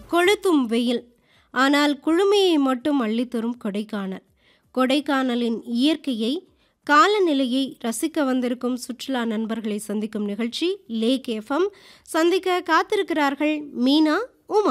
கொளுத்தும் வெயில் ஆனால் குளுமையை மட்டும் அள்ளித்தரும் கொடைக்கானல் கொடைக்கானலின் இயற்கையை காலநிலையை ரசிக்க வந்திருக்கும் சுற்றுலா நண்பர்களை சந்திக்கும் நிகழ்ச்சி லேக் எஃப்எம் சந்திக்க காத்திருக்கிறார்கள் மீனா உமா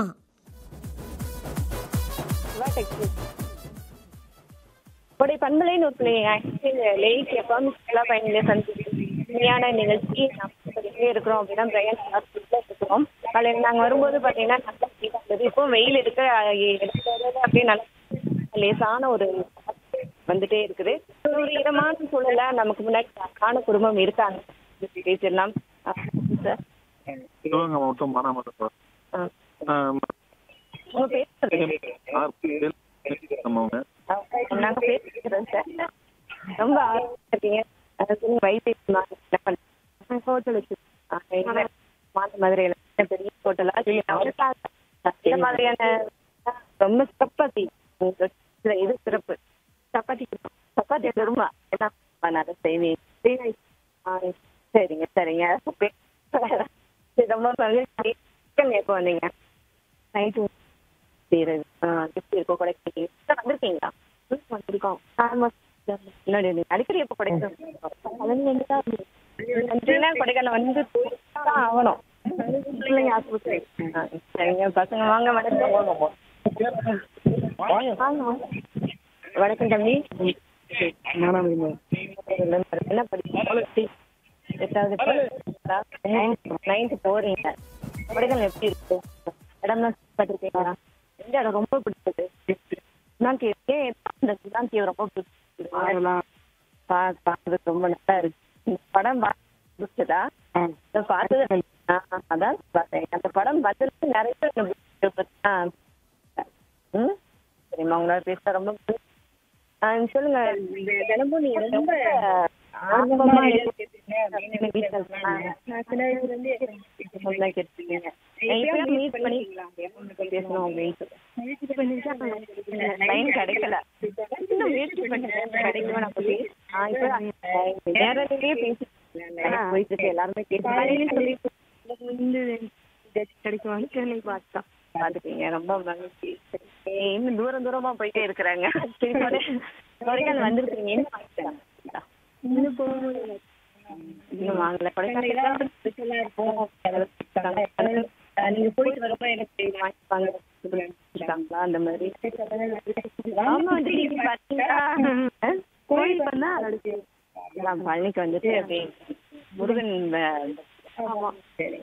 உடைய பண்பலைன்னு ஒரு பிள்ளை ஆக்சுவலி லேக் எப்பவும் சுற்றுலா பயணிகளை சந்தியான நிகழ்ச்சி நம்ம எங்கே இருக்கிறோம் அப்படின்னா பிரயன் ஹாஸ்பிட்டலில் இருக்கிறோம் காலையில் நாங்கள் வரும்போது பார்த்தீங்கன்னா நல்லா வெயிலா இருந்தது இப்போ வெயில் இருக்க எடுத்து வர்றது அப்படியே நல்லா லேசான ஒரு காத்து வந்துட்டே இருக்குது ஒரு இதமான சூழல்ல நமக்கு முன்னாடி அழகான குடும்பம் இருக்காங்க பேசிடலாம் சார் சிவகங்கை மாவட்டம் மானாமட்டம் சார் உங்க பேர் சொல்லுங்க ஆறு பேர் அவங்க நாங்க பேசிக்கிறோம் சார் ரொம்ப ஆர்வமா இருக்கீங்க அதாவது வயசு ஹோட்டல் வச்சு மாத்த மாதிரி எல்லாம் பெரிய ஹோட்டலா இந்த மாதிரியான ரொம்ப சப்பாத்தி இதுல இது சிறப்பு சப்பாத்தி சப்பாத்தி பெருமா என்ன பண்ணாத செய்வீங்க ஆ, சரிங்க சரிங்க சரி, ரொம்ப மகிழ்ச்சி எப்போ வந்தீங்க நைட்டு சரி ஆ எப்படி இருக்கோ கொடைக்கானல் சார் வந்திருக்கீங்களா ம், வந்திருக்கோம் ஆமாம் சார் முன்னாடி வந்தீங்க. அடிக்கடி எப்போ கொடைக்கானல் பதினஞ்சு தான் வந்தீங்கன்னா கொடைக்கானல் வந்து தான் ஆகணும் பிள்ளைங்க ஆஸ்பத்திரி ஆ, சரிங்க பசங்க வாங்க வணக்கம் வாங்க வாங்க வணக்கம் தம்பி என்ன படிக்கிறீங்க எட்டாவது நைன்த்து போறீங்க கொடைக்கானல் எப்படி இருக்கு இடம்லாம் பார்த்துருக்கீங்களா எந்த இடம் ரொம்ப பிடிச்சது நான் கேட்டேன் இந்த சுதாந்தியை ரொம்ப பிடிச்சது பா பார்க்கறதுக்கு ரொம்ப நல்லா இருக்கு இந்த படம் பா- பிடிச்சதா இதை பார்த்தது ஆ, அதான் பார்த்தேன் அந்த படம் பார்த்ததுக்கு நிறைய பேர் எனக்கு பிடிச்சது. ஆ. ம் சரிம்மா உங்களோட பேச ரொம்ப பிடிச்சி- ஆ, சொல்லுங்க இந்த தினமும் நீங்க ரொம்ப ஆர்வமா வீட்டுல சொன்னா கேட்டிருக்கீங்க. நான் இப்பதான் meet பண்ணி பேசணும் அப்படின்னு லைன் கிடைக்கல இன்னும் முயற்சி பண்ணேன் கிடைக்குமா நான் போய் ஆ, இப்ப நேரடியே பேசி போயிட்டு இருக்கு எல்லாருமே பேசி கிடைக்குமான்னு கேள்வி பார்த்தா பாத்துக்கீங்க ரொம்ப மகிழ்ச்சி சரி, இன்னும் தூரம் தூரமா போயிட்டே இருக்கிறாங்க சரி கொடை- கொடைக்கானல் வந்திருக்கீங்க என்ன வாங்கிட்டாங்க இன்னும் போக முடியல இன்னும் வாங்கல கொடைக்கானல் ஸ்பெஷலா இருக்கும் நீங்க போயிட்டு வரப்ப எனக்கு வாங்கிப்பாங்க இருக்காங்களா அந்த மாதிரி ஆமா திடீர்னு பாத்தீங்களா அஹ், கோயில் பண்ணா நான் பழனிக்கு வந்துட்டு அப்படியே முருகன் வ- ஆமா சரி